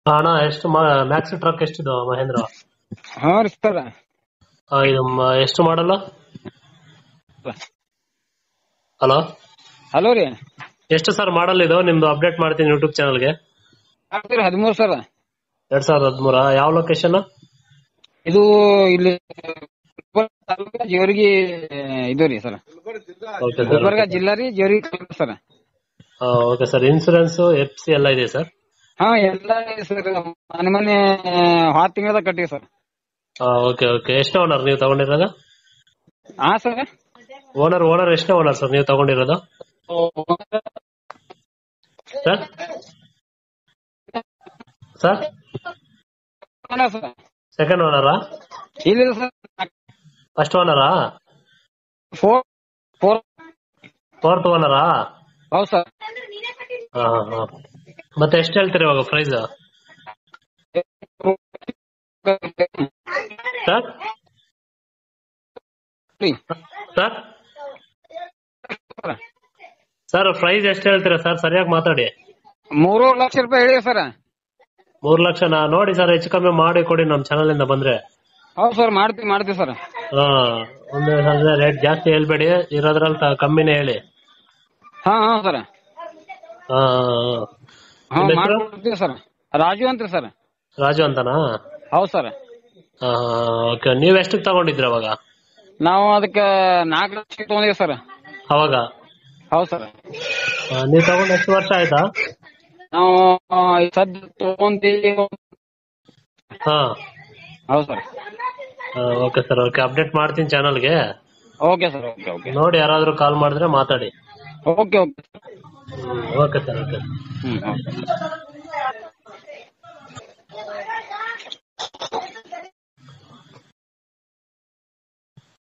ಅಣ್ಣ ಎಷ್ಟು Max truck ಎಷ್ಟಿದು Mahendra ಹಾ ರೀ ಸರ್ ಆ, ಇದು ಮ- ಎಷ್ಟು ಮಾಡಲ್ಲ ಹಲೋ ಹಲೋ ರೀ ಎಷ್ಟು ಸರ್ ಮಾಡಲ್ ಇದು ನಿಮ್ದು ಅಪ್ಡೇಟ್ ಮಾಡ್ತೀನಿ ಯೂಟ್ಯೂಬ್ ಚಾನಲ್ಗೆ ಆಗ್ತೀರಿ ಹದಿಮೂರು ಸರ್ ಎರಡ್ ಸಾವಿರದ ಹದಿಮೂರ ಯಾವ ಲೊಕೇಶನ್ ಇದು ಇಲ್ಲಿ ತಾಲೂಕ ಜೇವರ್ಗಿ ಇದು ರೀ ಸರ್ ಓಕೆ ಸರ್ ಗುಲ್ಬರ್ಗ ಜಿಲ್ಲಾ ರೀ ಜೇವರ್ಗಿ ತಾಲೂಕು sir okay sir insurance F C ಎಲ್ಲ ಇದೆ ಸರ್ ಹಾ ಎಲ್ಲ ಸರ್ ಮನೆ ಮನೆ ಆರು ತಿಂಗಳದ ಕಟ್ಟಿವಿ ಸರ್ ಓಕೆ ಓಕೆ ಎಷ್ಟು ಓನರ್ ನೀವು ತಗೊಂಡಿರೋದು ಹಾ ಸರ್ ಓನರ್ ಓನರ್ ಎಷ್ಟೇ ಓನರ್ ಸರ್ ನೀವು ತಗೊಂಡಿರೋದು ಸರ್ ಸರ್ ಸರ್ ಸೆಕೆಂಡ್ ಓನರಾ ಇಲ್ಲ ಸರ್ ಫಸ್ಟ್ ಓನರಾ ಫೋರ್ ಫೋರ್ ಫೋರ್ತ್ ಓನರಾ ಹೌದು ಸರ್ ಹಾ ಹಾ ಹಾ ಮತ್ತೆ ಎಷ್ಟು ಹೇಳ್ತೀರಿ ಇವಾಗ price sir sir sir price ಎಷ್ಟು ಹೇಳ್ತೀರಾ ಸರ್ ಸರಿಯಾಗಿ ಮಾತಾಡಿ ಮೂರು ಲಕ್ಷ ರೂಪಾಯಿ ಹೇಳಿ ಸರ್ ಮೂರ್ ಲಕ್ಷನಾ ನೋಡಿ ಸರ್ ಹೆಚ್ಚು ಕಮ್ಮಿ ಮಾಡಿ ಕೊಡಿ ನಮ್ ಚಾನಲ್ ಇಂದ ಬಂದ್ರೆ ಹೌದು ಸರ್ ಮಾಡ್ತೀವಿ ಮಾಡ್ತೀವಿ ಸರ್ ಹಾ ಒಂದು ರೇಟ್ ಜಾಸ್ತಿ ಹೇಳ್ಬೇಡಿ ಇರೋದ್ರಲ್ಲಿ ತ- ಕಮ್ಮಿನೇ ಹೇಳಿ ಹಾ ಹಾ ಸರ್ ಹಾ ಹಾ ನಿಮ್ಮ ಹೆಸರು? ಮಾಡ್ಕೊಡ್ತೀವಿ ಸರ್ ರಾಜು ಅಂತ ಸರ್ ರಾಜು ಅಂತನಾ ಹೌದು ಸರ್ ಹಾ ಓಕೆ ನೀವ್ ಎಷ್ಟಕ್ಕೆ ತಗೊಂಡಿದ್ರಿ ಅವಾಗ ನಾವು ಅದಕ್ಕೆ ನಾಲ್ಕು ಲಕ್ಷ ತಗೊಂಡಿವಿ ಸರ್ ಅವಾಗ ಹೌದು ಸರ್ ಆ, ನೀವ್ ತಗೊಂಡ್ ಎಷ್ಟು ವರ್ಷ ಆಯ್ತಾ ನಾವು ಆ, ಈ ಸದ್ಯ ತಗೊಂತೀವಿ ಹಾ ಹೌದು sir okay sir okay update ಮಾಡ್ತೀನಿ ಚಾನಲ್ಗೆ ಓಕೆ ಸರ್ ಓಕೆ ಓಕೆ ನೋಡಿ ಯಾರಾದ್ರೂ ಕಾಲ್ ಮಾಡಿದ್ರೆ ಮಾತಾಡಿ okay okay okay sir okay hmm okay